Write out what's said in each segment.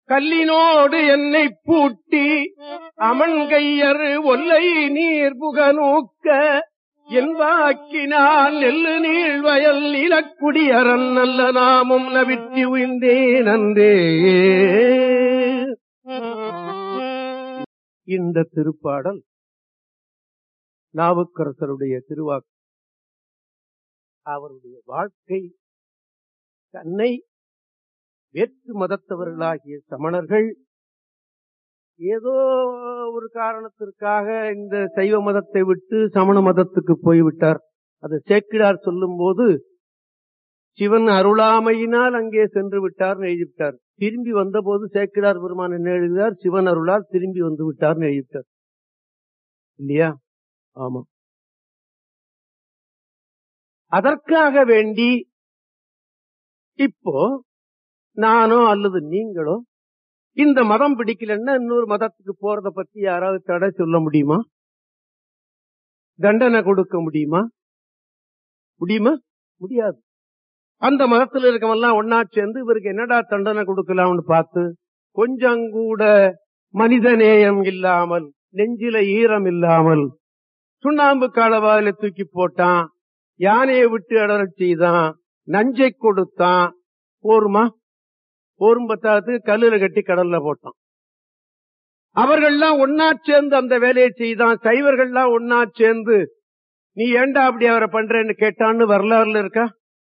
கல்லினோடு என்னை பூட்டி அமன்கையர் ஒல்லை நீர் புக நோக்க என் வாக்கினால் நெல்லு நீள் வயல் இலக்குடியரன் நல்ல நாமும் நவிற்றி உய்ந்தேன் அன்றே இந்த திருப்பாடல் நாவுக்கரசருடைய திருவாக்கு அவருடைய வாழ்க்கை தன்னை வேற்று மதத்தவர்களாகிய சமணர்கள் ஏதோ ஒரு காரணத்திற்காக இந்த சைவ மதத்தை விட்டு சமண மதத்துக்கு போய்விட்டார் அது சேக்கிடார் சொல்லும் போது சிவன் அருளாமையினால் அங்கே சென்று விட்டார் எழுதிவிட்டார் திரும்பி வந்தபோது சேக்கிடார் பெருமான் என்ன எழுதுகிறார் சிவன் அருளால் திரும்பி வந்து விட்டார் எழுதிவிட்டார் இல்லையா ஆமா அதற்காக வேண்டி இப்போ நானோ அல்லது நீங்களோ இந்த மதம் பிடிக்கலன்னா இன்னொரு மதத்துக்கு போறத பத்தி யாராவது தடை சொல்ல முடியுமா தண்டனை கொடுக்க முடியுமா முடியுமா முடியாது அந்த மதத்துல இருக்கவெல்லாம் ஒன்னா சேர்ந்து இவருக்கு என்னடா தண்டனை கொடுக்கலாம்னு பார்த்து கொஞ்சம் கூட மனித நேயம் இல்லாமல் நெஞ்சில ஈரம் இல்லாமல் சுண்ணாம்பு காலவாயில தூக்கி போட்டான் யானையை விட்டு அடரச் செய்தான் நஞ்சை கொடுத்தான் போருமா போரும் பத்தாத்து கல்லுல கட்டி கடல்ல போட்டான் அவர்கள்லாம் ஒன்னா சேர்ந்து அந்த வேலையை செய்தான் சைவர்கள்லாம் ஒன்னா சேர்ந்து நீ ஏண்டா அப்படி அவரை பண்றேன்னு கேட்டான்னு வரலாறுல இருக்கா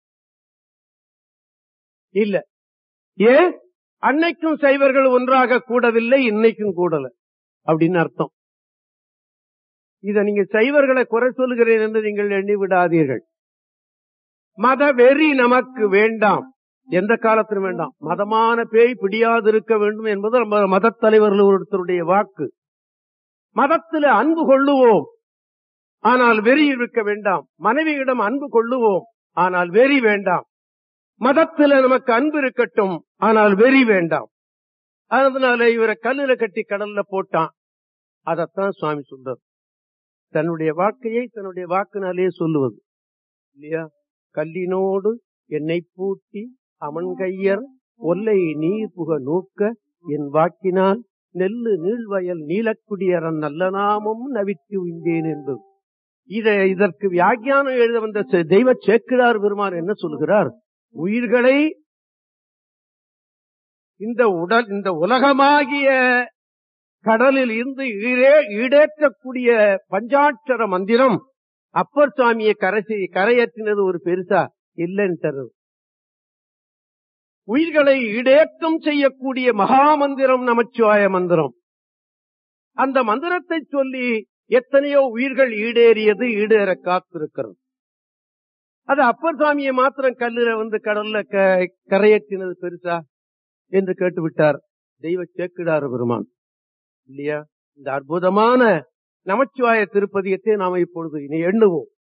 இல்ல ஏ அன்னைக்கும் சைவர்கள் ஒன்றாக கூடவில்லை இன்னைக்கும் கூடல அப்படின்னு அர்த்தம் இத நீங்க சைவர்களை குறை சொல்லுகிறேன் என்று நீங்கள் எண்ணி விடாதீர்கள் மத வெறி நமக்கு வேண்டாம் எந்த காலத்திலும் வேண்டாம் மதமான பேய் பிடியாது இருக்க வேண்டும் என்பது நம்ம மத தலைவர்கள் ஒருத்தருடைய வாக்கு மதத்தில் அன்பு கொள்ளுவோம் ஆனால் வெறி இருக்க வேண்டாம் மனைவியிடம் அன்பு கொள்ளுவோம் ஆனால் வெறி வேண்டாம் மதத்துல நமக்கு அன்பு இருக்கட்டும் ஆனால் வெறி வேண்டாம் அதனால இவரை கல்லுல கட்டி கடல்ல போட்டான் அதத்தான் சுவாமி சொல்றார் தன்னுடைய வாக்கையை தன்னுடைய வாக்குனாலே சொல்லுவது இல்லையா கல்லினோடு என்னை பூட்டி அவன் கையர் ஒல்லை நீர் புக நூக்க என் வாக்கினால் நெல்லு நீள்வயல் நீலக்குடியரன் நல்ல நாமம் நவித்து உய்ந்தேன் என்பது இதை இதற்கு வியாக்கியானம் எழுத வந்த செ- தெய்வ சேக்கிழார் பெருமான் என்ன சொல்கிறார் உயிர்களை இந்த உடல் இந்த உலகமாகிய கடலில் இருந்து ஈடே ஈடேற்றக்கூடிய பஞ்சாட்சர மந்திரம் அப்பர் சுவாமியை கரை செய்- கரையேற்றினது ஒரு பெருசா இல்லைன்னு உயிர்களை ஈடேற்றம் செய்யக்கூடிய மகா மந்திரம் நமச்சிவாய மந்திரம் அந்த மந்திரத்தை சொல்லி எத்தனையோ உயிர்கள் ஈடேறியது ஈடேற காத்திருக்கிறது அது அப்பர் சுவாமியை மாத்திரம் கல்லுல வந்து கடல்ல க- கரையேற்றினது பெருசா என்று கேட்டு விட்டார் தெய்வ சேக்கிடார் பெருமான் இல்லையா இந்த அற்புதமான நமச்சிவாய திருப்பதியத்தை நாம இப்பொழுது இனி எண்ணுவோம்